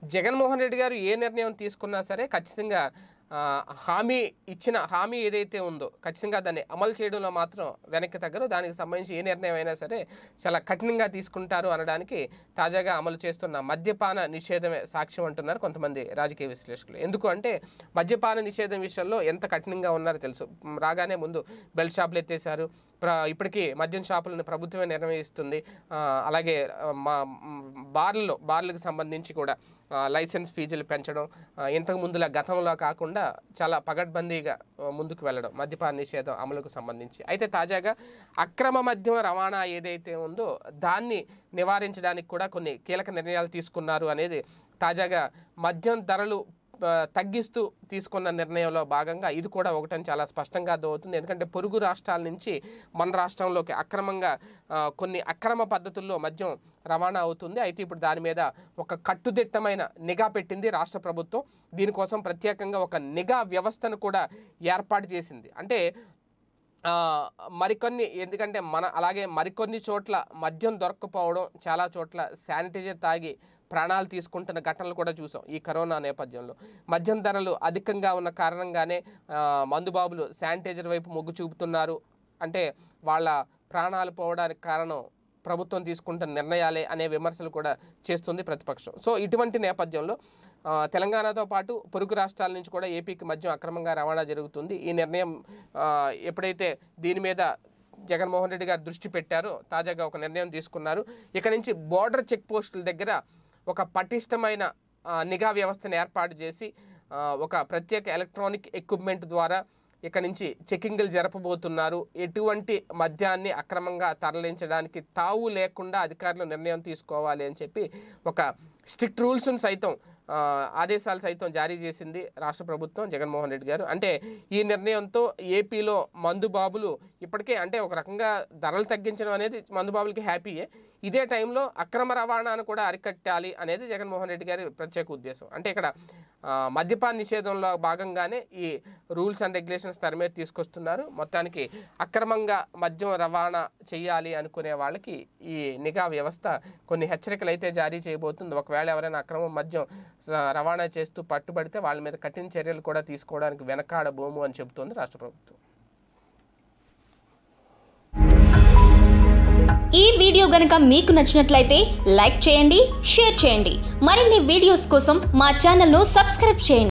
జగన్మోహన్ రెడ్డి గారు ఏ నిర్ణయం తీసుకున్నా సరే ఖచ్చితంగా ఆ, హామీ ఇచ్చిన హామీ ఏదైతే ఉందో ఖచ్చితంగా దాన్ని అమలు చేయడంలో మాత్రం వెనక్కి తగ్గరు దానికి సంబంధించి ఏ నిర్ణయం అయినా సరే చాలా కఠినంగా తీసుకుంటారు అనడానికి తాజాగా అమలు చేస్తున్న మద్యపాన నిషేధమే సాక్ష్యం అంటున్నారు కొంతమంది రాజకీయ విశ్లేషకులు ఎందుకు అంటే మద్యపాన నిషేధం విషయంలో ఎంత కఠినంగా ఉన్నారో తెలుసు మ్, రాగానే ముందు బెల్ట్ షాపులు ఎత్తేసారు ప్ర ఇప్పటికీ మద్యం షాపులను ప్రభుత్వమే నిర్వహిస్తుంది ఆ, అలాగే ఆ, మా మ్, బార్లలో బార్లకు సంబంధించి కూడా ఆ, లైసెన్స్ ఫీజులు పెంచడం ఆ, ఇంతకు ముందులా గతంలో కాకుండా చాలా పగడ్బందీగా ఆ, ముందుకు వెళ్ళడం మద్యపాన నిషేధం అమలుకు సంబంధించి అయితే తాజాగా అక్రమ మద్యం రవాణా ఏదైతే ఉందో దాన్ని నివారించడానికి కూడా కొన్ని కీలక నిర్ణయాలు తీసుకున్నారు అనేది తాజాగా మద్యం ధరలు ఆ, తగ్గిస్తూ తీసుకున్న నిర్ణయంలో భాగంగా ఇది కూడా ఒకటని చాలా స్పష్టంగా అర్థమవుతుంది ఎందుకంటే పొరుగు రాష్ట్రాల నుంచి మన రాష్ట్రంలోకి అక్రమంగా ఆ, కొన్ని అక్రమ పద్ధతుల్లో మద్యం రవాణా అవుతుంది అయితే ఇప్పుడు దాని మీద ఒక కట్టుదిట్టమైన నిఘా పెట్టింది రాష్ట్ర ప్రభుత్వం దీనికోసం ప్రత్యేకంగా ఒక నిఘా వ్యవస్థను కూడా ఏర్పాటు చేసింది అంటే ఆ, మరికొన్ని ఎందుకంటే మన అలాగే మరికొన్ని చోట్ల మద్యం దొరక్కపోవడం చాలా చోట్ల శానిటైజర్ తాగి ప్రాణాలు తీసుకుంటున్న ఘటనలు కూడా చూసాం ఈ కరోనా నేపథ్యంలో మద్యం ధరలు అధికంగా ఉన్న కారణంగానే ఆ, మందుబాబులు శానిటైజర్ వైపు మొగ్గు చూపుతున్నారు అంటే వాళ్ళ ప్రాణాలు పోవడానికి కారణం ప్రభుత్వం తీసుకుంటున్న నిర్ణయాలే అనే విమర్శలు కూడా చేస్తుంది ప్రతిపక్షం సో ఇటువంటి నేపథ్యంలో ఆ, తెలంగాణతో పాటు పొరుగు రాష్ట్రాల నుంచి కూడా ఏపీకి మద్యం అక్రమంగా రవాణా జరుగుతుంది ఈ నిర్ణయం ఆ, ఎప్పుడైతే దీని మీద జగన్మోహన్ రెడ్డి గారు దృష్టి పెట్టారో తాజాగా ఒక నిర్ణయం తీసుకున్నారు ఇక నుంచి బోర్డర్ చెక్ పోస్టుల దగ్గర ఒక పటిష్టమైన ఆ, నిఘా వ్యవస్థను ఏర్పాటు చేసి ఆ, ఒక ప్రత్యేక ఎలక్ట్రానిక్ ఎక్విప్మెంట్ ద్వారా ఇక నుంచి చెకింగ్లు జరపబోతున్నారు ఎటువంటి మద్యాన్ని అక్రమంగా తరలించడానికి తావు లేకుండా అధికారులు నిర్ణయం తీసుకోవాలి అని చెప్పి ఒక స్ట్రిక్ట్ రూల్స్ను సైతం ఆ, ఆదేశాలు సైతం జారీ చేసింది రాష్ట్ర ప్రభుత్వం జగన్మోహన్ రెడ్డి గారు అంటే ఈ నిర్ణయంతో ఏపీలో మందుబాబులు ఇప్పటికే అంటే ఒక రకంగా ధరలు తగ్గించడం అనేది మందుబాబులకి హ్యాపీయే ఇదే టైంలో అక్రమ రవాణాను కూడా అరికట్టాలి అనేది జగన్మోహన్ రెడ్డి గారి ప్రత్యేక ఉద్దేశం అంటే ఇక్కడ ఆ, మద్యపాన నిషేధంలో భాగంగానే ఈ రూల్స్ అండ్ రెగ్యులేషన్స్ తెర మీద తీసుకొస్తున్నారు మొత్తానికి అక్రమంగా మద్యం రవాణా చేయాలి అనుకునే వాళ్ళకి ఈ నిఘా వ్యవస్థ కొన్ని హెచ్చరికలు అయితే జారీ చేయబోతుంది ఒకవేళ ఎవరైనా అక్రమ మద్యం స- రవాణా చేస్తూ పట్టుబడితే వాళ్ళ మీద కఠిన చర్యలు కూడా తీసుకోవడానికి వెనకాడబోము అని చెబుతోంది రాష్ట్ర ప్రభుత్వం ఈ వీడియో గనుక మీకు నచ్చినట్లయితే లైక్ చేయండి షేర్ చేయండి మరిన్ని వీడియోస్ కోసం మా ఛానల్ను సబ్స్క్రైబ్ చేయండి